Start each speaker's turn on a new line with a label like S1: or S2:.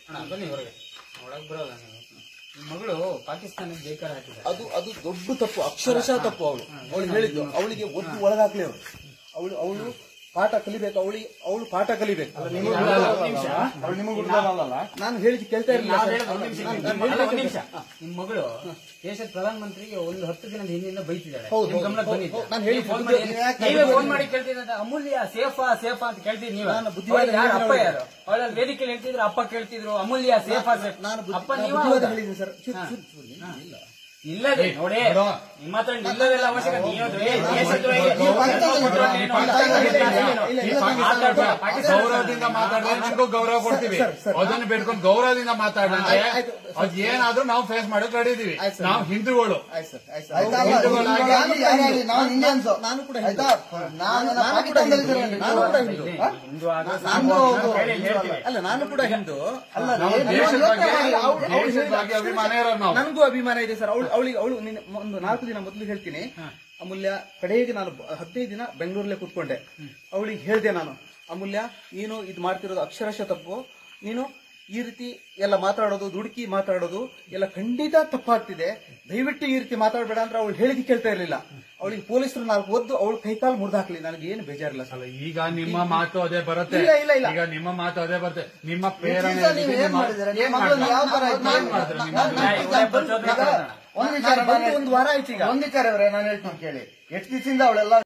S1: ಅಣ್ಣ ಬನ್ನಿ ಹೊರಗೆ ಒಳಗ್ ಬರೋಲ್ಲ ನೀವು ನಿಮ್ ಮಗಳು ಪಾಕಿಸ್ತಾನಕ್ಕೆ ಜೈಕಾರ ಹಾಕಿದ್ದಾರೆ
S2: ಅದು ಅದು ದೊಡ್ಡ ತಪ್ಪು ಅಕ್ಷರಶಃ ತಪ್ಪು ಅವಳು ಅವಳು ಹೇಳಿದ್ದು ಅವಳಿಗೆ ಒದ್ದು ಒಳಗಾಕ್ಲಿ ಅವಳು ಅವಳು ಅವಳು ಪಾಠ ಕಲಿಬೇಕು ಅವಳಿಗೆ ಅವಳು ಪಾಠ ಕಲಿಬೇಕು
S3: ಅವ್ಳು ನಿಮಗೆ ಹುಡುಗನಲ್ಲ
S2: ನಾನು ಹೇಳಿದ್ ಕೇಳ್ತಾ ಇರಲಿಲ್ಲ
S1: ನಾವ್ ಹೇಳೋದು ಒಂದ್ ನಿಮಿಷ ಅಲ್ಲ, ಒಂದ್ ನಿಮಿಷ ನಿಮ್ ಮಗಳು ದೇಶದ ಪ್ರಧಾನಮಂತ್ರಿಗೆ ಒಂದು ಹತ್ತು ದಿನದ ಹಿಂದಿನಿಂದ ಬೈತಿದ್ದಾಳೆ
S2: ಹೌದು,
S1: ನಿಮ್
S2: ಹೌದು,
S1: ಗಮನಕ್ಕೆ
S2: ಹೌದು,
S1: ಬಂದಿದ್ದೆ.
S2: ಹೌದು. ನಾನು
S1: ನೀವು
S2: ಹೇಳಿದ್ದು
S1: ಫೋನ್
S2: ಬುದ್ಧಿ-
S1: ಮಾಡಿ-
S2: ಯಾಕೆ
S1: ನೀವೇ
S2: ಬುದ್ಧಿ-
S1: ಫೋನ್ ಮಾಡಿ ಕೇಳ್ತಿದ್ದ ಅಮೂಲ್ಯ ಸೇಫಾ ಸೇಫಾ ಅಂತ ಕೇಳ್ತಿದ್ ನೀವು
S2: ನಾನು ಬುದ್ಧಿವಾದ
S1: ಯಾರು ಅಪ್ಪ
S2: ಹೇಳಿದ್ದೀನಿ
S1: ಯಾರು ಅವಳ ವೇದಿಕೆಯಲ್ಲಿ ಹೇಳ್ತಿದ್ರು ಅಪ್ಪ ಕೇಳ್ತಿದ್ರು ಅಮೂಲ್ಯ ಸೇಫಾ ಸೇಫ್
S2: ನಾನು ಬುದ್ಧಿ-
S1: ಅಪ್ಪ
S2: ನಾನು
S1: ನೀವು
S2: ಬುದ್ಧಿವಾದ ಹೇಳಿದ್ದೀನಿ ಸರ್ ಚೂರು,
S1: ಹಾ.
S2: ಚೂರು, ಚೂರು, ಇಲ್ಲ, ಇಲ್ಲ.
S1: ಇಲ್ಲದೆ ನೋಡಿ ನಿಮ್ಮ ಹತ್ರ ನಿಲ್ಲದೆಲ್ಲ ಅವಶ್ಯಕ ನೀವು ದೇಶದ್ರೋಹಿಗೆ
S2: ನೀವು ಪಾಕಿಸ್ತಾನದಲ್ಲಿ
S1: ಕೊಟ್ಟರೆ ಏನು ಅಂತ
S2: ಇಲ್ಲ, ಇಲ್ಲ, ಇಲ್ಲ,
S1: ಮಾತಾಡ್ಬೇಡ. ಪಾಕಿಸ್ತಾನ
S3: ಗೌರವದಿಂದ ಮಾತಾಡಿದ್ರೆ ನಿಮಗೂ ಗೌರವ ಕೊಡ್ತೀವಿ
S2: ಸರ್, ಸರ್.
S3: ಅದನ್ನ ಬೇಡ್ಕೊಂಡು ಗೌರವದಿಂದ ಮಾತಾಡಿದ್ರೆ
S2: ಆಯ್ತು, ಆಯ್ತು, ಸರ್.
S3: ಅದ್ ಏನಾದ್ರೂ ನಾವು ಫೇಸ್ ಮಾಡಕ್ ರೆಡಿ ಇದೀವಿ
S2: ಆಯ್ತು, ಸರ್.
S3: ನಾವು ಹಿಂದೂಗಳು
S2: ಆಯ್ತು ಸರ್ ಆಯ್ತು ಸರ್.
S4: ಆಯ್ತಾ?
S2: ಆಯ್ತು,
S4: ಹಿಂದೂಗಳು
S2: ನಾನು
S4: ಆಗಿ
S2: ಕೂಡ
S4: ಯಾರಾಗ್ಲಿ
S2: ಹಿಂದೂ.
S4: ನಾವು ಇಂಡಿಯನ್ಸ್
S2: ನಾನು ಕೂಡ ಹಿಂದೂ.
S4: ಆಯ್ತಾ ನಾನು
S2: ನಾನು ಕೂಡ
S4: ಪಾಕಿಸ್ತಾನದಲ್ಲಿ
S2: ಹಿಂದೂ.
S4: ಇದ್ದೀನಿ.
S2: ನಾನು ಕೂಡ ಹಿಂದೂ.
S1: ಹಿಂದೂ ಆದ್ರೆ
S2: ನಾನು
S1: ಸಾಕು ಅಂತ
S2: ಹೌದು.
S1: ಹೇಳಿ ಹೇಳ್ತೀವಿ.
S2: ಅಲ್ಲ ನಾನು ಕೂಡ ಹಿಂದೂ
S4: ಅಲ್ಲ
S3: ನಾವು
S4: ನೀವು
S3: ದೇಶದ
S4: ಯೋಚ್ನೆ
S3: ಬಗ್ಗೆ
S4: ಮಾಡಿ, ಅವ್ರು- ಅವ್ರು
S3: ದೇಶದ ಬಗ್ಗೆ ಅಭಿಮಾನ ಇರೋರು ನಾವು
S2: ನನಗೂ ಅಭಿಮಾನ ಇದೆ ಸರ್ ಅವಳು ಅವಳಿಗೆ ಅವಳು ನಿನ್ನೆ ಒಂದು ನಾಲ್ಕು ದಿನ ಮೊದಲು ಹೇಳ್ತೀನಿ ಅಮೂಲ್ಯ ಕಡೆಗೆ ನಾನು ಬ- ಹದಿನೈದು ದಿನ ಬೆಂಗಳೂರಲ್ಲೇ ಕೂತ್ಕೊಂಡೆ ಅವಳಿಗೆ ಹೇಳಿದೆ ನಾನು ಅಮೂಲ್ಯ ನೀನು ಇದು ಮಾಡ್ತಿರೋದು ಅಕ್ಷರಶಃ ತಪ್ಪು ನೀನು ಈ ರೀತಿ ಎಲ್ಲ ಮಾತಾಡೋದು ದುಡುಕಿ ಮಾತಾಡೋದು ಎಲ್ಲ ಖಂಡಿತ ತಪ್ಪಾಗ್ತಿದೆ ದಯವಿಟ್ಟು ಈ ರೀತಿ ಮಾತಾಡಬೇಡ ಅಂದ್ರೆ ಅವಳು ಹೇಳಿದ ಕೇಳ್ತಾ ಇರಲಿಲ್ಲ ಅವಳಿಗೆ ಪೊಲೀಸರು ನಾಲ್ಕು ಒದ್ದು ಅವಳು ಕೈಕಾಲು ಮುರಿದಾಕ್ಲಿ ನನಗೆ ಏನು ಬೇಜಾರಿಲ್ಲ ಸರ್
S3: ಅಲ್ಲ ಈಗ ನಿಮ್ಮ ಮಾತು ಅದೇ ಬರುತ್ತೆ
S2: ಇಲ್ಲ, ಇಲ್ಲ, ಇಲ್ಲ.
S3: ಈಗ ನಿಮ್ಮ ಮಾತು ಅದೇ ಬರುತ್ತೆ ನಿಮ್ಮ
S4: ಈ
S3: ಪ್ರೇರಣೆ
S4: ದಿವ್ಸ ನೀವು ಏನ್ ಮಾಡಿದ್ದೀರಾ? ನಿಮ್ಮ ಮಗಳನ್ನ ಯಾವ ತರ ಇತ್ತು?
S3: ಏನ್ ಮಾಡಿದ್ರು ನಿಮ್ಮ
S4: ನಾನು-
S3: ಮಗಳನ್ನ?
S4: ನಾನು-
S1: ಇವಳೇ ಪ್ರಚೋದನೆ
S4: ಈಗ
S1: ಮಾಡ್ತಾಳೆ.
S4: ಒಂದ್
S2: ನಾನು
S4: ವಿಚಾರ
S2: ಬಂದು ಒಂದು ವಾರ ಆಯ್ತು ಈಗ
S4: ಒಂದ್ ವಿಚಾರ ಇವ್ರೆ ನಾನು ಹೇಳ್ತೀನಿ ಕೇಳಿ ಎಷ್ಟು ದಿವಸದಿಂದ ಅವಳೆಲ್ಲ